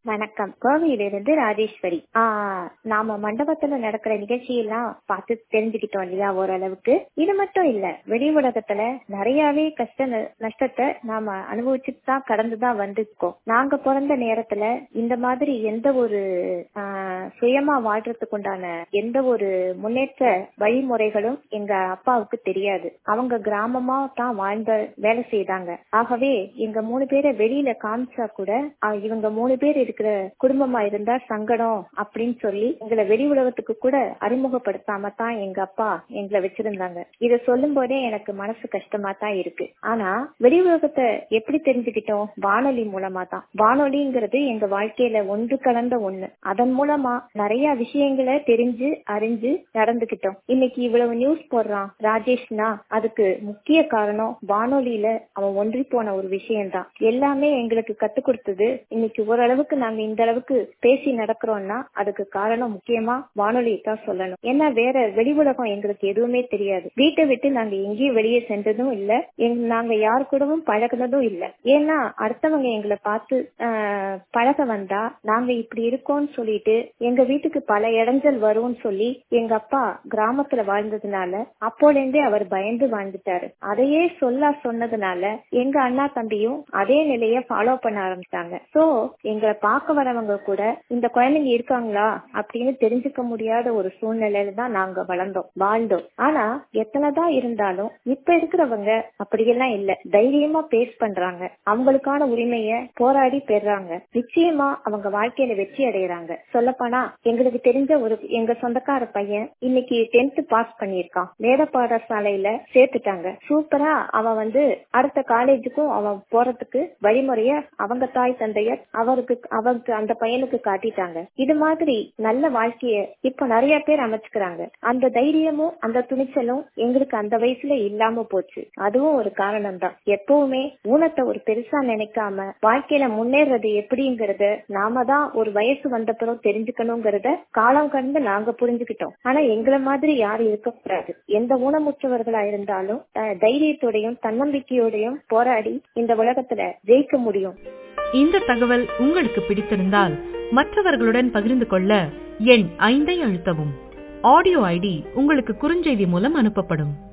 வணக்கம் கோவையிலிருந்து ராஜேஸ்வரி ஆஹ் நாம மண்டபத்துல நடக்கிற நிகழ்ச்சியெல்லாம் பார்த்து தெரிஞ்சுக்கிட்டோம் இல்லையா ஓரளவுக்கு இது மட்டும் இல்ல வெளி உலகத்துல நிறையவே கஷ்ட ந- நஷ்டத்தை நாம அனுபவிச்சுட்டு தான் கடந்துதான் வந்திருக்கோம் நாங்க பிறந்த நேரத்துல இந்த மாதிரி எந்த ஒரு ஆஹ் சுயமா வாழ்றதுக்கு உண்டான எந்த ஒரு முன்னேற்ற வழிமுறைகளும் எங்க அப்பாவுக்கு தெரியாது அவங்க கிராமமா தான் வாழ்ந்த வேலை செய்தாங்க ஆகவே எங்க மூணு பேரை வெளியில காமிச்சா கூட அஹ் இவங்க மூணு பேர் இருக்கிற குடும்பமா இருந்தா சங்கடம் அப்படின்னு சொல்லி எங்களை வெளி உலகத்துக்கு கூட அறிமுகப்படுத்தாம தான் எங்க அப்பா எங்களை வச்சிருந்தாங்க இத சொல்லும் போதே எனக்கு மனசு கஷ்டமா தான் இருக்கு ஆனா வெளி உலகத்தை எப்படி தெரிஞ்சுக்கிட்டோம் வானொலி மூலமா தான் வானொலிங்கிறது எங்க வாழ்க்கையில ஒன்று கலந்த ஒண்ணு அதன் மூலமா நிறைய விஷயங்களை தெரிஞ்சு அறிஞ்சு நடந்துகிட்டோம் இன்னைக்கு இவ்வளவு நியூஸ் போடுறான் ராஜேஷ்னா அதுக்கு முக்கிய காரணம் வானொலியில அவன் ஒன்றி போன ஒரு விஷயம்தான் எல்லாமே எங்களுக்கு கத்து கொடுத்தது இன்னைக்கு ஓரளவுக்கு நாங்க இந்த அளவுக்கு பேசி நடக்கிறோம்னா அதுக்கு காரணம் முக்கியமா வானொலி தான் சொல்லணும் ஏன்னா வேற வெளி உலகம் எங்களுக்கு எதுவுமே தெரியாது வீட்டை விட்டு நாங்க எங்கேயும் வெளியே சென்றதும் இல்ல எங்க- நாங்க யார் கூடவும் பழகுனதும் இல்ல ஏன்னா அடுத்தவங்க எங்களை பார்த்து ஆஹ், பழக வந்தா நாங்க இப்படி இருக்கோம்னு சொல்லிட்டு எங்க வீட்டுக்கு பல இடைஞ்சல் வரும்னு சொல்லி எங்க அப்பா கிராமத்துல வாழ்ந்ததுனால அப்போல இருந்தே அவர் பயந்து வாழ்ந்துட்டாரு அதையே சொல்ல சொன்னதுனால எங்க அண்ணா தம்பியும் அதே நிலைய ஃபாலோ பண்ண ஆரம்பிச்சாங்க சோ எங்களை பார்க்க வரவங்க கூட இந்த குழந்தைங்க இருக்காங்களா அப்படின்னு தெரிஞ்சுக்க முடியாத ஒரு சூழ்நிலையில தான் நாங்க வளர்ந்தோம் வாழ்ந்தோம் ஆனா எத்தனைதான் இருந்தாலும் இப்ப இருக்கிறவங்க அப்படியெல்லாம் இல்ல தைரியமா பேஸ் பண்றாங்க அவங்களுக்கான உரிமைய போராடி பெறாங்க நிச்சயமா அவங்க வாழ்க்கையில வெற்றி அடையறாங்க சொல்லப்போனா எங்களுக்கு தெரிஞ்ச ஒரு எங்க சொந்தக்கார பையன் இன்னைக்கு டென்த் பாஸ் பண்ணியிருக்கான் வேத பாடசாலையில சேர்த்துட்டாங்க சூப்பரா அவன் வந்து அடுத்த காலேஜுக்கும் அவன் போறதுக்கு வழிமுறைய அவங்க தாய் தந்தையர் அவருக்கு அவருக்கு அந்த பையனுக்கு காட்டிட்டாங்க இது மாதிரி நல்ல வாழ்க்கைய இப்ப நிறைய பேர் அமைச்சுக்கிறாங்க அந்த தைரியமும் அந்த துணிச்சலும் எங்களுக்கு அந்த வயசுல இல்லாம போச்சு அதுவும் ஒரு காரணம் தான் எப்பவுமே ஊனத்தை ஒரு பெருசா நினைக்காம வாழ்க்கையில முன்னேறது எப்படிங்கறத நாம தான் ஒரு வயசு வந்த பிறகு தெரிஞ்சுக்கணுங்கிறத காலம் கடந்து நாங்க புரிஞ்சுக்கிட்டோம் ஆனா எங்களை மாதிரி யாரும் இருக்கக்கூடாது எந்த ஊனமுற்றவர்களா இருந்தாலும் அஹ், தைரியத்தோடையும் தன்னம்பிக்கையோடையும் போராடி இந்த உலகத்துல ஜெயிக்க முடியும் இந்த தகவல் உங்களுக்கு பிடித்திருந்தால் மற்றவர்களுடன் பகிர்ந்து கொள்ள எண் ஐந்தை அழுத்தவும் ஆடியோ ஐடி உங்களுக்கு குறுஞ்செய்தி மூலம் அனுப்பப்படும்